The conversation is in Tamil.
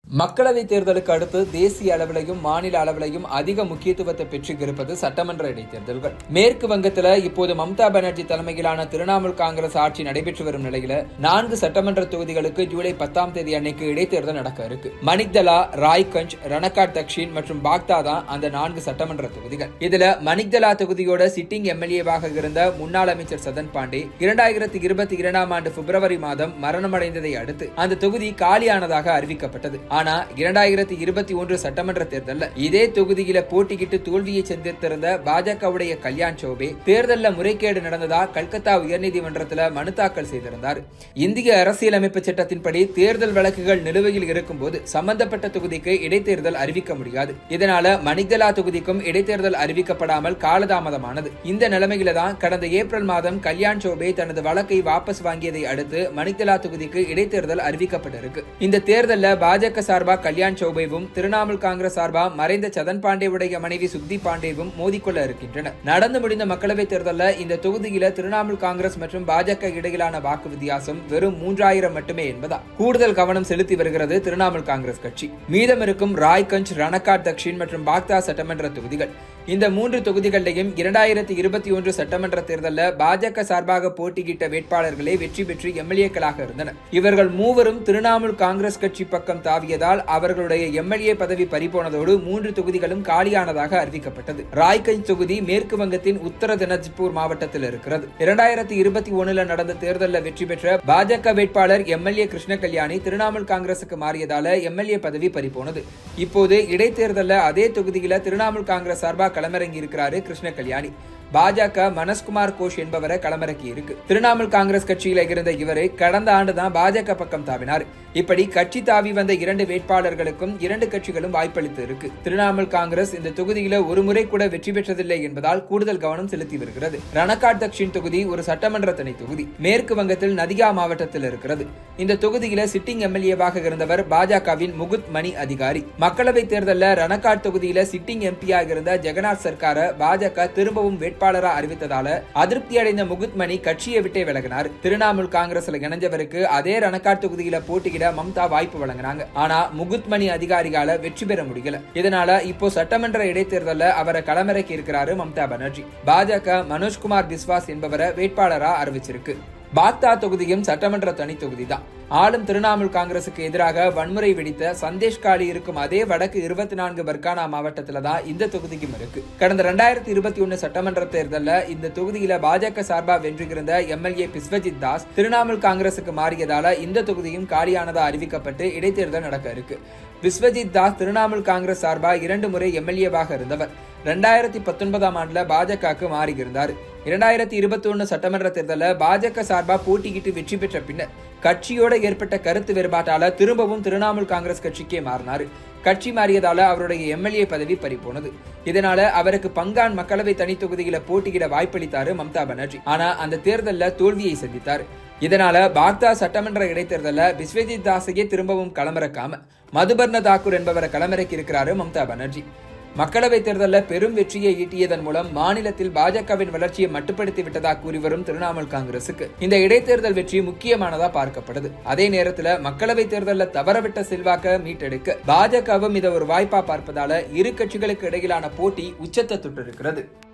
மக்களவை தேர்தலுக்கு அடுத்து தேசிய அளவிலையும் மாநில அளவிலையும் அதிக முக்கியத்துவத்தை பெற்று இருப்பது சட்டமன்ற இடைத்தேர்தல்கள் மேற்கு வங்கத்துல இப்போது மம்தா பானர்ஜி தலைமையிலான திரிணாமுல் காங்கிரஸ் ஆட்சி நடைபெற்று வரும் நிலையில நான்கு சட்டமன்ற தொகுதிகளுக்கு ஜூலை பத்தாம் தேதி அன்னைக்கு இடைத்தேர்தல் நடக்க இருக்கு மணிக்தலா ராய்கஞ்ச் ரணகாட் தக்ஷின் மற்றும் பாக்தா தான் அந்த நான்கு சட்டமன்ற தொகுதிகள் இதுல மணிக்தலா தொகுதியோட சிட்டிங் எம்எல்ஏவாக இருந்த முன்னாள் அமைச்சர் சதன் பாண்டே இரண்டாயிரத்தி இருபத்தி இரண்டாம் ஆண்டு பிப்ரவரி மாதம் மரணமடைந்ததை அடுத்து அந்த தொகுதி காலியானதாக அறிவிக்கப்பட்டது ஆனா இரண்டாயிரத்தி இருபத்தி ஒன்று சட்டமன்ற தேர்தல்ல இதே தொகுதியில போட்டியிட்டு தோல்வியை சந்தித்திருந்த பாஜகவுடைய கல்யாண் சௌபே தேர்தல்ல முறைகேடு நடந்ததா கல்கத்தா உயர்நீதிமன்றத்துல மனு தாக்கல் செய்திருந்தார் இந்திய அரசியலமைப்பு சட்டத்தின்படி தேர்தல் வழக்குகள் நிலுவையில் இருக்கும்போது சம்பந்தப்பட்ட தொகுதிக்கு இடைத்தேர்தல் அறிவிக்க முடியாது இதனால மணிகலா தொகுதிக்கும் இடைத்தேர்தல் அறிவிக்கப்படாமல் காலதாமதமானது இந்த நிலைமையில தான் கடந்த ஏப்ரல் மாதம் கல்யாண் சௌபே தனது வழக்கை வாபஸ் வாங்கியதை அடுத்து மணிகலா தொகுதிக்கு இடைத்தேர்தல் அறிவிக்கப்பட்டிருக்கு இந்த தேர்தல்ல பாஜக சார்பா கல்யாண் சௌபேவும் திரிணாமுல் காங்கிரஸ் சார்பா மறைந்த சதன் பாண்டேவுடைய மனைவி சுக்தி பாண்டேவும் மோதிக்கொள்ள இருக்கின்றன நடந்து முடிந்த மக்களவைத் தேர்தலில் இந்த தொகுதியில திரிணாமுல் காங்கிரஸ் மற்றும் பாஜக இடையிலான வாக்கு வித்தியாசம் வெறும் மூன்றாயிரம் மட்டுமே என்பதா கூடுதல் கவனம் செலுத்தி வருகிறது திரிணாமுல் காங்கிரஸ் கட்சி மீதம் இருக்கும் ராய்கஞ்ச் ரணகாட் தக்ஷின் மற்றும் பாக்தா சட்டமன்ற தொகுதிகள் இந்த மூன்று தொகுதிகளிலையும் இரண்டாயிரத்தி இருபத்தி ஒன்று சட்டமன்ற தேர்தலில் பாஜக சார்பாக போட்டியிட்ட வேட்பாளர்களே வெற்றி பெற்று எம்எல்ஏக்களாக இருந்தனர் இவர்கள் மூவரும் திரிணாமுல் காங்கிரஸ் கட்சி பக்கம் தாவியதால் அவர்களுடைய எம்எல்ஏ பதவி பறிபோனதோடு மூன்று தொகுதிகளும் காலியானதாக அறிவிக்கப்பட்டது ராய்கஞ்ச் தொகுதி மேற்கு வங்கத்தின் உத்தர தினஜ்பூர் மாவட்டத்தில் இருக்கிறது இரண்டாயிரத்தி இருபத்தி ஒண்ணுல நடந்த தேர்தலில் வெற்றி பெற்ற பாஜக வேட்பாளர் எம்எல்ஏ கிருஷ்ண கல்யாணி திரிணாமுல் காங்கிரசுக்கு மாறியதால எம்எல்ஏ பதவி பறிபோனது இப்போது இடைத்தேர்தலில் அதே தொகுதியில திரிணாமுல் காங்கிரஸ் சார்பாக களமிறங்கி இருக்கிறாரு கிருஷ்ண கல்யாணி பாஜக மனஸ்குமார் கோஷ் என்பவரை களமிறக்கி இருக்கு திரிணாமுல் காங்கிரஸ் கட்சியில இருந்த இவரை கடந்த ஆண்டு தான் பாஜக பக்கம் தாவினார் இப்படி கட்சி தாவி வந்த இரண்டு வேட்பாளர்களுக்கும் இரண்டு கட்சிகளும் வாய்ப்பளித்து இருக்கு திரிணாமுல் காங்கிரஸ் இந்த தொகுதியில ஒரு முறை கூட வெற்றி பெற்றதில்லை என்பதால் கூடுதல் கவனம் செலுத்தி வருகிறது ரணகாட் தக்ஷின் தொகுதி ஒரு சட்டமன்ற தனி தொகுதி மேற்கு வங்கத்தில் நதியா மாவட்டத்தில் இருக்கிறது இந்த தொகுதியில சிட்டிங் எம்எல்ஏவாக இருந்தவர் பாஜகவின் முகுத் மணி அதிகாரி மக்களவை தேர்தலில் ரணகாட் தொகுதியில சிட்டிங் எம்பியாக இருந்த ஜெகநாத் சர்க்கார பாஜக திரும்பவும் வேட்பாளரா அறிவித்ததால அதிருப்தி அடைந்த முகுத் மணி கட்சியை விட்டே விலகினார் திரிணாமுல் காங்கிரஸ்ல இணைஞ்சவருக்கு அதே ரணகாட் தொகுதியில போட்டியிட மம்தா வாய்ப்பு வழங்கினாங்க ஆனா முகுத் மணி அதிகாரிகால வெற்றி பெற முடியல இதனால இப்போ சட்டமன்ற இடைத்தேர்தலில் அவரை களமிறக்கி இருக்கிறாரு மம்தா பானர்ஜி பாஜக மனோஜ்குமார் பிஸ்வாஸ் என்பவரை வேட்பாளரா அறிவிச்சிருக்கு பாக்தா தொகுதியும் சட்டமன்ற தனி தொகுதி தான் ஆளும் திரிணாமுல் காங்கிரசுக்கு எதிராக வன்முறை வெடித்த சந்தேஷ் காலி இருக்கும் அதே வடக்கு இருபத்தி நான்கு பர்கானா மாவட்டத்துல தான் இந்த தொகுதிக்கும் இருக்கு கடந்த ரெண்டாயிரத்தி இருபத்தி ஒன்னு சட்டமன்ற தேர்தலில் இந்த தொகுதியில பாஜக சார்பா வென்றிருந்த எம்எல்ஏ பிஸ்வஜித் தாஸ் திரிணாமுல் காங்கிரசுக்கு மாறியதால இந்த தொகுதியும் காலியானதா அறிவிக்கப்பட்டு இடைத்தேர்தல் நடக்க இருக்கு விஸ்வஜித் தாஸ் திரிணாமுல் காங்கிரஸ் சார்பா இரண்டு முறை எம்எல்ஏவாக இருந்தவர் ரெண்டாயிரத்தி பத்தொன்பதாம் ஆண்டுல பாஜகவுக்கு மாறியிருந்தார் இரண்டாயிரத்தி இருபத்தி ஒன்னு சட்டமன்ற தேர்தலில் பாஜக சார்பா போட்டியிட்டு வெற்றி பெற்ற பின்னர் கட்சியோட ஏற்பட்ட கருத்து வேறுபாட்டால திரும்பவும் திரிணாமுல் காங்கிரஸ் கட்சிக்கே மாறினார் கட்சி மாறியதால அவருடைய எம்எல்ஏ பதவி பறிபோனது இதனால அவருக்கு பங்கான் மக்களவை தனி தொகுதியில போட்டியிட வாய்ப்பளித்தாரு மம்தா பானர்ஜி ஆனா அந்த தேர்தலில் தோல்வியை சந்தித்தார் இதனால பாக்தா சட்டமன்ற இடைத்தேர்தலில் பிஸ்வஜித் தாஸையே திரும்பவும் களமிறக்காம மதுபர்ண தாக்கூர் என்பவரை களமிறக்கி இருக்கிறாரு மம்தா பானர்ஜி மக்களவைத் தேர்தலில் பெரும் வெற்றியை ஈட்டியதன் மூலம் மாநிலத்தில் பாஜகவின் வளர்ச்சியை மட்டுப்படுத்தி விட்டதாக கூறி வரும் திரிணாமுல் காங்கிரசுக்கு இந்த இடைத்தேர்தல் வெற்றி முக்கியமானதா பார்க்கப்படுது அதே நேரத்தில் மக்களவைத் தேர்தலில் தவறவிட்ட செல்வாக்க மீட்டெடுக்க பாஜகவும் இதை ஒரு வாய்ப்பா பார்ப்பதால இரு கட்சிகளுக்கு இடையிலான போட்டி உச்சத்தை தொட்டிருக்கிறது